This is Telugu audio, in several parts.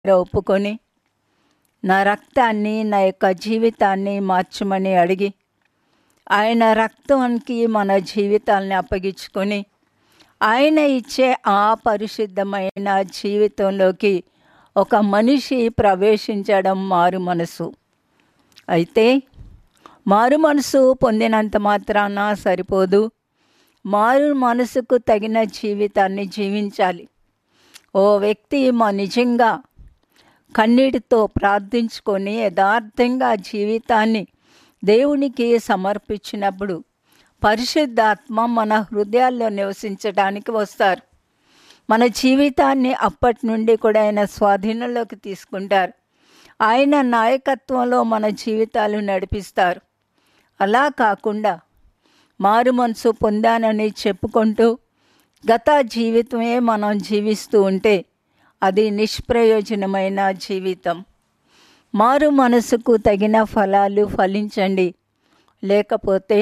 దగ్గర ఒప్పుకొని నా రక్తాన్ని నా యొక్క జీవితాన్ని మార్చమని అడిగి ఆయన రక్తానికి మన జీవితాల్ని అప్పగించుకొని ఆయన ఇచ్చే ఆ పరిశుద్ధమైన జీవితంలోకి ఒక మనిషి ప్రవేశించడం మారు మనసు అయితే మారు మనసు పొందినంత మాత్రాన సరిపోదు మారు మనసుకు తగిన జీవితాన్ని జీవించాలి ఓ వ్యక్తి మా నిజంగా కన్నీటితో ప్రార్థించుకొని యథార్థంగా జీవితాన్ని దేవునికి సమర్పించినప్పుడు పరిశుద్ధాత్మ మన హృదయాల్లో నివసించడానికి వస్తారు మన జీవితాన్ని అప్పటి నుండి కూడా ఆయన స్వాధీనంలోకి తీసుకుంటారు ఆయన నాయకత్వంలో మన జీవితాలు నడిపిస్తారు అలా కాకుండా మారు మనసు పొందానని చెప్పుకుంటూ గత జీవితమే మనం జీవిస్తూ ఉంటే అది నిష్ప్రయోజనమైన జీవితం మారు మనసుకు తగిన ఫలాలు ఫలించండి లేకపోతే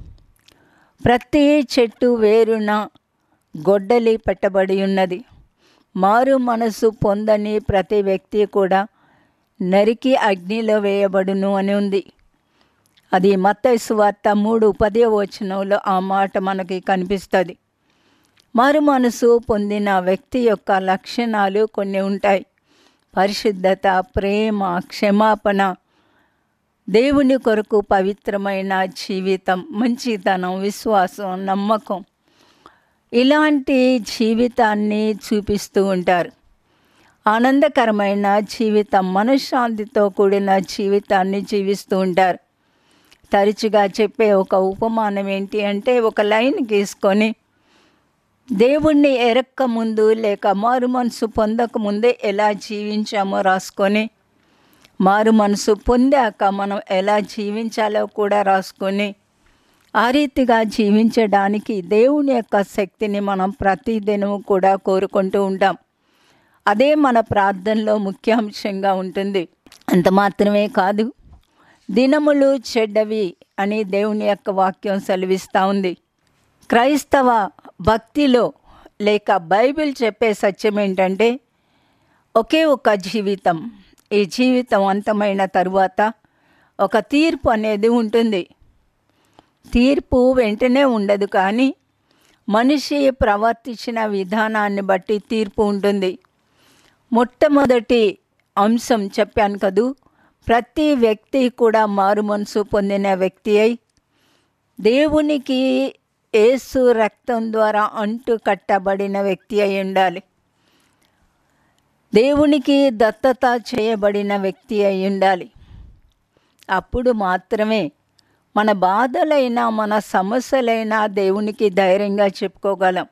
ప్రతి చెట్టు వేరున గొడ్డలి పెట్టబడి ఉన్నది మారు మనసు పొందని ప్రతి వ్యక్తి కూడా నరికి అగ్నిలో వేయబడును అని ఉంది అది మత్తైసు వార్త మూడు పదే వచనంలో ఆ మాట మనకి కనిపిస్తుంది మారు మనసు పొందిన వ్యక్తి యొక్క లక్షణాలు కొన్ని ఉంటాయి పరిశుద్ధత ప్రేమ క్షమాపణ దేవుని కొరకు పవిత్రమైన జీవితం మంచితనం విశ్వాసం నమ్మకం ఇలాంటి జీవితాన్ని చూపిస్తూ ఉంటారు ఆనందకరమైన జీవితం మనశ్శాంతితో కూడిన జీవితాన్ని జీవిస్తూ ఉంటారు తరచుగా చెప్పే ఒక ఉపమానం ఏంటి అంటే ఒక లైన్ గీసుకొని దేవుణ్ణి ఎరక్క ముందు లేక మారు మనసు పొందక ముందే ఎలా జీవించామో రాసుకొని మారు మనసు పొందాక మనం ఎలా జీవించాలో కూడా రాసుకొని ఆ రీతిగా జీవించడానికి దేవుని యొక్క శక్తిని మనం ప్రతిదినం కూడా కోరుకుంటూ ఉంటాం అదే మన ప్రార్థనలో ముఖ్యాంశంగా ఉంటుంది అంత మాత్రమే కాదు దినములు చెడ్డవి అని దేవుని యొక్క వాక్యం సెలవిస్తూ ఉంది క్రైస్తవ భక్తిలో లేక బైబిల్ చెప్పే సత్యం ఏంటంటే ఒకే ఒక జీవితం ఈ జీవితం అంతమైన తరువాత ఒక తీర్పు అనేది ఉంటుంది తీర్పు వెంటనే ఉండదు కానీ మనిషి ప్రవర్తించిన విధానాన్ని బట్టి తీర్పు ఉంటుంది మొట్టమొదటి అంశం చెప్పాను కదూ ప్రతి వ్యక్తి కూడా మారు మనసు పొందిన వ్యక్తి అయి దేవునికి యేసు రక్తం ద్వారా అంటు కట్టబడిన వ్యక్తి అయి ఉండాలి దేవునికి దత్తత చేయబడిన వ్యక్తి అయి ఉండాలి అప్పుడు మాత్రమే మన బాధలైనా మన సమస్యలైనా దేవునికి ధైర్యంగా చెప్పుకోగలం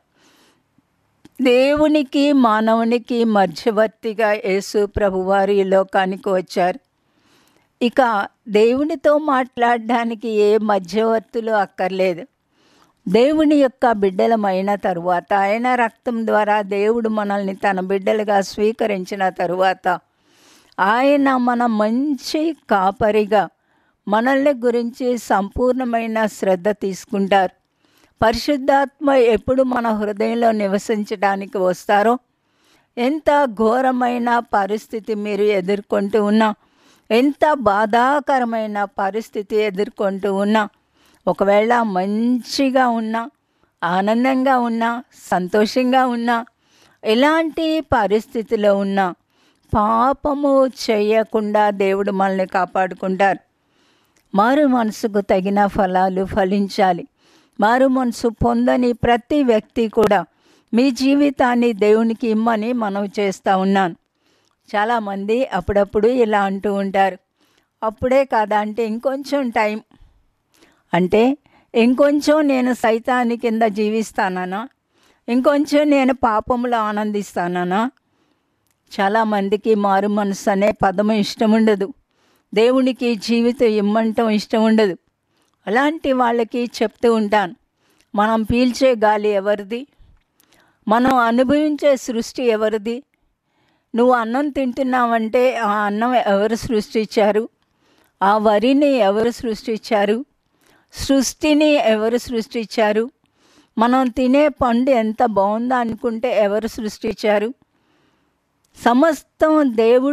దేవునికి మానవునికి మధ్యవర్తిగా యేసు ప్రభువారు ఈ లోకానికి వచ్చారు ఇక దేవునితో మాట్లాడడానికి ఏ మధ్యవర్తులు అక్కర్లేదు దేవుని యొక్క బిడ్డలమైన తరువాత ఆయన రక్తం ద్వారా దేవుడు మనల్ని తన బిడ్డలుగా స్వీకరించిన తరువాత ఆయన మన మంచి కాపరిగా మనల్ని గురించి సంపూర్ణమైన శ్రద్ధ తీసుకుంటారు పరిశుద్ధాత్మ ఎప్పుడు మన హృదయంలో నివసించడానికి వస్తారో ఎంత ఘోరమైన పరిస్థితి మీరు ఎదుర్కొంటూ ఉన్నా ఎంత బాధాకరమైన పరిస్థితి ఎదుర్కొంటూ ఉన్నా ఒకవేళ మంచిగా ఉన్నా ఆనందంగా ఉన్నా సంతోషంగా ఉన్నా ఎలాంటి పరిస్థితిలో ఉన్నా పాపము చేయకుండా దేవుడు మనల్ని కాపాడుకుంటారు మారు మనసుకు తగిన ఫలాలు ఫలించాలి మారు మనసు పొందని ప్రతి వ్యక్తి కూడా మీ జీవితాన్ని దేవునికి ఇమ్మని మనం చేస్తూ ఉన్నాను చాలామంది అప్పుడప్పుడు ఇలా అంటూ ఉంటారు అప్పుడే కాదా అంటే ఇంకొంచెం టైం అంటే ఇంకొంచెం నేను సైతాన్ని కింద జీవిస్తానా ఇంకొంచెం నేను పాపంలో ఆనందిస్తానా చాలామందికి మారు మనసు అనే పదము ఇష్టం ఉండదు దేవునికి జీవితం ఇమ్మంటం ఇష్టం ఉండదు అలాంటి వాళ్ళకి చెప్తూ ఉంటాను మనం పీల్చే గాలి ఎవరిది మనం అనుభవించే సృష్టి ఎవరిది నువ్వు అన్నం తింటున్నావంటే ఆ అన్నం ఎవరు సృష్టించారు ఆ వరిని ఎవరు సృష్టించారు సృష్టిని ఎవరు సృష్టించారు మనం తినే పండు ఎంత బాగుందో అనుకుంటే ఎవరు సృష్టించారు సమస్తం దేవుడు